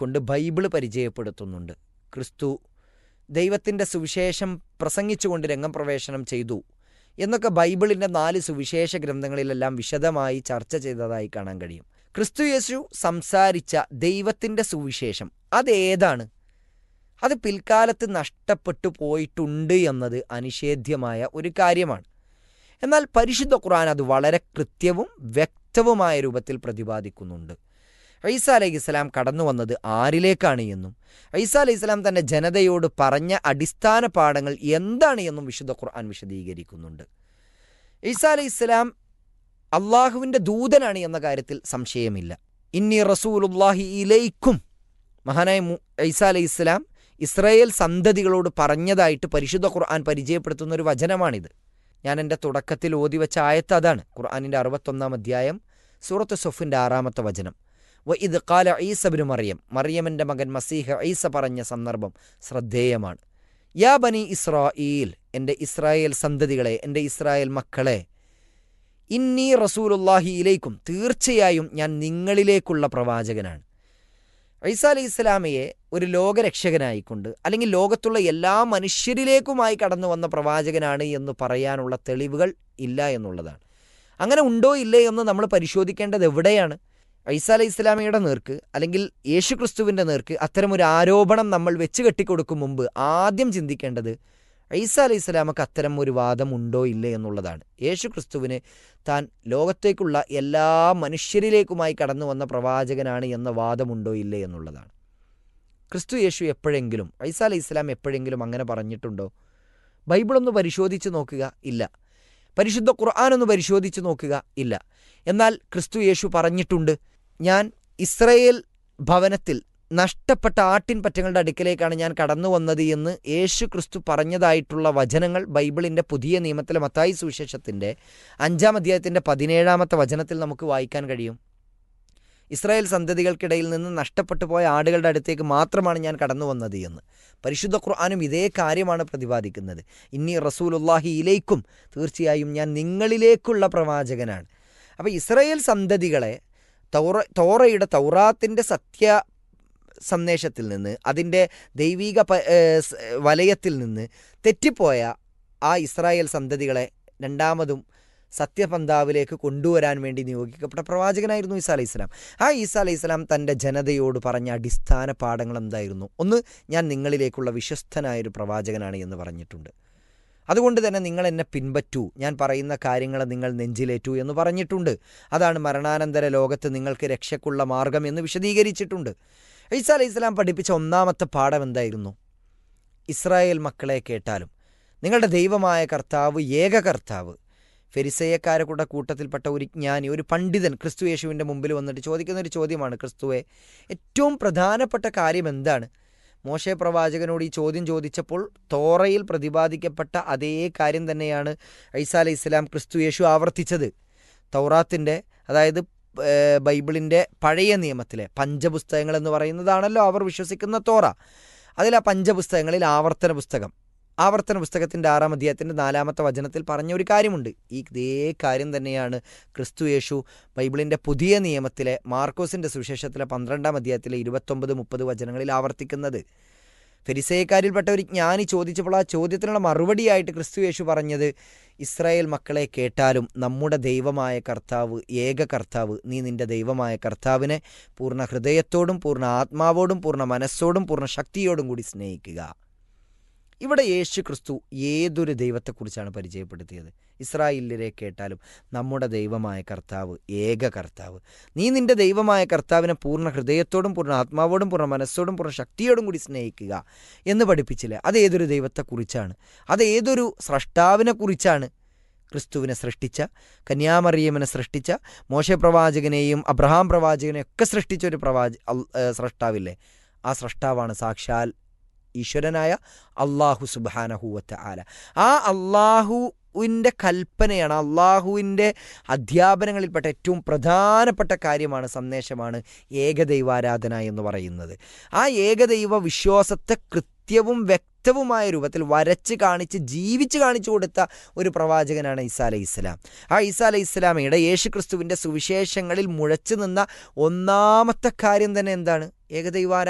കൊണ്ട് ബൈബിള് പരിചയപ്പെടുത്തുന്നുണ്ട് ക്രിസ്തു ദൈവത്തിൻ്റെ സുവിശേഷം പ്രസംഗിച്ചുകൊണ്ട് രംഗപ്രവേശനം ചെയ്തു എന്നൊക്കെ ബൈബിളിൻ്റെ നാല് സുവിശേഷ ഗ്രന്ഥങ്ങളിലെല്ലാം വിശദമായി ചർച്ച ചെയ്തതായി കാണാൻ കഴിയും ക്രിസ്തു യേശു സംസാരിച്ച ദൈവത്തിൻ്റെ സുവിശേഷം അതേതാണ് അത് പിൽക്കാലത്ത് നഷ്ടപ്പെട്ടു പോയിട്ടുണ്ട് എന്നത് അനിഷേധ്യമായ ഒരു കാര്യമാണ് എന്നാൽ പരിശുദ്ധ ഖുർആൻ അത് വളരെ കൃത്യവും വ്യക്തവുമായ രൂപത്തിൽ പ്രതിപാദിക്കുന്നുണ്ട് ഐസ അലൈഹി ഇസ്ലാം കടന്നു വന്നത് ആരിലേക്കാണ് എന്നും ഐസ അലൈഹി ഇസ്ലാം തൻ്റെ ജനതയോട് പറഞ്ഞ അടിസ്ഥാന പാഠങ്ങൾ എന്താണ് എന്നും വിശുദ്ധ ഖുർആൻ വിശദീകരിക്കുന്നുണ്ട് ഈസ അലൈഹി ഇസ്ലാം അള്ളാഹുവിൻ്റെ ദൂതനാണ് എന്ന കാര്യത്തിൽ സംശയമില്ല ഇന്നി റസൂലുല്ലാഹി ഇലൈക്കും മഹാനായ ഐസ അലൈഹി ഇസ്ലാം ഇസ്രായേൽ സന്തതികളോട് പറഞ്ഞതായിട്ട് പരിശുദ്ധ ഖുർആൻ പരിചയപ്പെടുത്തുന്ന ഒരു വചനമാണിത് ഞാൻ എൻ്റെ തുടക്കത്തിൽ ഓതി വെച്ച ആയത്ത് അതാണ് ഖുർആാനിൻ്റെ അറുപത്തൊന്നാം അധ്യായം സൂറത്ത് സൊഫിൻ്റെ ആറാമത്തെ വചനം വ ഇത് കാല ഈസബിന് മറിയം മറിയമിൻ്റെ മകൻ മസീഹ ഈസ പറഞ്ഞ സന്ദർഭം ശ്രദ്ധേയമാണ് യാ ബനി ഇസ്രായേൽ എൻ്റെ ഇസ്രായേൽ സന്തതികളെ എൻ്റെ ഇസ്രായേൽ മക്കളെ ഇന്നി റസൂലുല്ലാഹി ഇലേക്കും തീർച്ചയായും ഞാൻ നിങ്ങളിലേക്കുള്ള പ്രവാചകനാണ് ഐസ അലി ഇസ്ലാമയെ ഒരു ലോകരക്ഷകനായിക്കൊണ്ട് അല്ലെങ്കിൽ ലോകത്തുള്ള എല്ലാ മനുഷ്യരിലേക്കുമായി കടന്നു വന്ന പ്രവാചകനാണ് എന്ന് പറയാനുള്ള തെളിവുകൾ ഇല്ല എന്നുള്ളതാണ് അങ്ങനെ ഉണ്ടോ ഇല്ലേ എന്ന് നമ്മൾ പരിശോധിക്കേണ്ടത് എവിടെയാണ് ഐസ അലി ഇസ്ലാമയുടെ നേർക്ക് അല്ലെങ്കിൽ യേശു ക്രിസ്തുവിൻ്റെ നേർക്ക് അത്തരമൊരു ആരോപണം നമ്മൾ വെച്ച് കെട്ടിക്കൊടുക്കും മുമ്പ് ആദ്യം ചിന്തിക്കേണ്ടത് ഐസ അലി ഇസ്ലാമക്ക് അത്തരം ഒരു വാദം ഉണ്ടോ ഇല്ലേ എന്നുള്ളതാണ് യേശു ക്രിസ്തുവിന് താൻ ലോകത്തേക്കുള്ള എല്ലാ മനുഷ്യരിലേക്കുമായി കടന്നു വന്ന പ്രവാചകനാണ് എന്ന വാദമുണ്ടോ ഇല്ലേ എന്നുള്ളതാണ് ക്രിസ്തു യേശു എപ്പോഴെങ്കിലും ഐസ അലി ഇസ്ലാം എപ്പോഴെങ്കിലും അങ്ങനെ പറഞ്ഞിട്ടുണ്ടോ ബൈബിളൊന്ന് പരിശോധിച്ച് നോക്കുക ഇല്ല പരിശുദ്ധ ഖുർആാനൊന്ന് പരിശോധിച്ച് നോക്കുക ഇല്ല എന്നാൽ ക്രിസ്തു യേശു പറഞ്ഞിട്ടുണ്ട് ഞാൻ ഇസ്രയേൽ ഭവനത്തിൽ നഷ്ടപ്പെട്ട ആട്ടിൻ പറ്റങ്ങളുടെ അടുക്കലേക്കാണ് ഞാൻ കടന്നു വന്നത് എന്ന് യേശു ക്രിസ്തു പറഞ്ഞതായിട്ടുള്ള വചനങ്ങൾ ബൈബിളിൻ്റെ പുതിയ നിയമത്തിലെ മത്തായി സുവിശേഷത്തിൻ്റെ അഞ്ചാം അധ്യായത്തിൻ്റെ പതിനേഴാമത്തെ വചനത്തിൽ നമുക്ക് വായിക്കാൻ കഴിയും ഇസ്രായേൽ സന്തതികൾക്കിടയിൽ നിന്ന് നഷ്ടപ്പെട്ടു പോയ ആടുകളുടെ അടുത്തേക്ക് മാത്രമാണ് ഞാൻ കടന്നു വന്നത് എന്ന് പരിശുദ്ധ ഖുർആാനും ഇതേ കാര്യമാണ് പ്രതിപാദിക്കുന്നത് ഇനി റസൂലുല്ലാഹി ഇലേക്കും തീർച്ചയായും ഞാൻ നിങ്ങളിലേക്കുള്ള പ്രവാചകനാണ് അപ്പോൾ ഇസ്രായേൽ സന്തതികളെ തൗറ തോറയുടെ തൗറാത്തിൻ്റെ സത്യ സന്ദേശത്തിൽ നിന്ന് അതിൻ്റെ ദൈവിക വലയത്തിൽ നിന്ന് തെറ്റിപ്പോയ ആ ഇസ്രായേൽ സന്തതികളെ രണ്ടാമതും സത്യപന്താവിലേക്ക് കൊണ്ടുവരാൻ വേണ്ടി നിയോഗിക്കപ്പെട്ട പ്രവാചകനായിരുന്നു ഈസ അലൈഹി സ്വലാം ആ ഈസ അലൈഹി സ്വലാം തൻ്റെ ജനതയോട് പറഞ്ഞ അടിസ്ഥാന പാഠങ്ങൾ എന്തായിരുന്നു ഒന്ന് ഞാൻ നിങ്ങളിലേക്കുള്ള വിശ്വസ്തനായൊരു പ്രവാചകനാണ് എന്ന് പറഞ്ഞിട്ടുണ്ട് അതുകൊണ്ട് തന്നെ നിങ്ങൾ എന്നെ പിൻപറ്റൂ ഞാൻ പറയുന്ന കാര്യങ്ങൾ നിങ്ങൾ നെഞ്ചിലേറ്റു എന്ന് പറഞ്ഞിട്ടുണ്ട് അതാണ് മരണാനന്തര ലോകത്ത് നിങ്ങൾക്ക് രക്ഷയ്ക്കുള്ള മാർഗം എന്ന് വിശദീകരിച്ചിട്ടുണ്ട് ഈസ അലൈഹി സ്വലാം പഠിപ്പിച്ച ഒന്നാമത്തെ പാഠം എന്തായിരുന്നു ഇസ്രായേൽ മക്കളെ കേട്ടാലും നിങ്ങളുടെ ദൈവമായ കർത്താവ് ഏക കർത്താവ് ഫെരിസയക്കാരെ കൂടെ കൂട്ടത്തിൽപ്പെട്ട ഒരു ജ്ഞാനി ഒരു പണ്ഡിതൻ ക്രിസ്തു യേശുവിൻ്റെ മുമ്പിൽ വന്നിട്ട് ചോദിക്കുന്ന ഒരു ചോദ്യമാണ് ക്രിസ്തുവെ ഏറ്റവും പ്രധാനപ്പെട്ട കാര്യം എന്താണ് മോശെ പ്രവാചകനോട് ഈ ചോദ്യം ചോദിച്ചപ്പോൾ തോറയിൽ പ്രതിപാദിക്കപ്പെട്ട അതേ കാര്യം തന്നെയാണ് ഐസ അലൈഹി ഇസ്ലാം ക്രിസ്തു യേശു ആവർത്തിച്ചത് തൗറാത്തിൻ്റെ അതായത് ബൈബിളിൻ്റെ പഴയ നിയമത്തിലെ പഞ്ചപുസ്തകങ്ങൾ എന്ന് പറയുന്നതാണല്ലോ അവർ വിശ്വസിക്കുന്ന തോറ അതിൽ ആ പഞ്ചപുസ്തകങ്ങളിൽ ആവർത്തന പുസ്തകം ആവർത്തന പുസ്തകത്തിൻ്റെ ആറാം അധ്യായത്തിൻ്റെ നാലാമത്തെ വചനത്തിൽ പറഞ്ഞ ഒരു കാര്യമുണ്ട് ഈ ഇതേ കാര്യം തന്നെയാണ് ക്രിസ്തു യേശു ബൈബിളിൻ്റെ പുതിയ നിയമത്തിലെ മാർക്കോസിൻ്റെ സുവിശേഷത്തിലെ പന്ത്രണ്ടാം അധ്യായത്തിലെ ഇരുപത്തൊമ്പത് മുപ്പത് വചനങ്ങളിൽ ആവർത്തിക്കുന്നത് ഫെരിസയക്കാരിൽപ്പെട്ട ഒരു ജ്ഞാനി ചോദിച്ചപ്പോൾ ആ ചോദ്യത്തിനുള്ള മറുപടിയായിട്ട് ക്രിസ്തു യേശു പറഞ്ഞത് ഇസ്രായേൽ മക്കളെ കേട്ടാലും നമ്മുടെ ദൈവമായ കർത്താവ് ഏക കർത്താവ് നീ നിന്റെ ദൈവമായ കർത്താവിനെ പൂർണ്ണ ഹൃദയത്തോടും പൂർണ്ണ ആത്മാവോടും പൂർണ്ണ മനസ്സോടും പൂർണ്ണ ശക്തിയോടും കൂടി സ്നേഹിക്കുക ഇവിടെ യേശു ക്രിസ്തു ഏതൊരു ദൈവത്തെക്കുറിച്ചാണ് പരിചയപ്പെടുത്തിയത് ഇസ്രായേലിലെ കേട്ടാലും നമ്മുടെ ദൈവമായ കർത്താവ് ഏക കർത്താവ് നീ നിന്റെ ദൈവമായ കർത്താവിനെ പൂർണ്ണ ഹൃദയത്തോടും പൂർണ്ണ ആത്മാവോടും പൂർണ്ണ മനസ്സോടും പൂർണ്ണ ശക്തിയോടും കൂടി സ്നേഹിക്കുക എന്ന് പഠിപ്പിച്ചില്ലേ അത് ഏതൊരു ദൈവത്തെക്കുറിച്ചാണ് അത് ഏതൊരു സ്രഷ്ടാവിനെ കുറിച്ചാണ് ക്രിസ്തുവിനെ സൃഷ്ടിച്ച കന്യാമറിയമ്മനെ സൃഷ്ടിച്ച മോശ പ്രവാചകനെയും അബ്രഹാം പ്രവാചകനെയും ഒക്കെ സൃഷ്ടിച്ച ഒരു പ്രവാച സ്രഷ്ടാവില്ലേ ആ സ്രഷ്ടാവാണ് സാക്ഷാൽ ഈശ്വരനായ അള്ളാഹു സുബാനഹുവത്ത ആല ആ അള്ളാഹുവിൻ്റെ കൽപ്പനയാണ് അള്ളാഹുവിൻ്റെ അധ്യാപനങ്ങളിൽപ്പെട്ട ഏറ്റവും പ്രധാനപ്പെട്ട കാര്യമാണ് സന്ദേശമാണ് ഏകദൈവാരാധന എന്ന് പറയുന്നത് ആ ഏകദൈവ വിശ്വാസത്തെ കൃത്യവും വ്യക്തവുമായ രൂപത്തിൽ വരച്ച് കാണിച്ച് ജീവിച്ച് കാണിച്ചു കൊടുത്ത ഒരു പ്രവാചകനാണ് ഈസാ അലൈഹി ഇസ്ലാം ആ ഈസാ അലൈഹി ഇസ്ലാമയുടെ യേശു ക്രിസ്തുവിൻ്റെ സുവിശേഷങ്ങളിൽ മുഴച്ചു നിന്ന ഒന്നാമത്തെ കാര്യം തന്നെ എന്താണ് ഏകദൈവാരാധന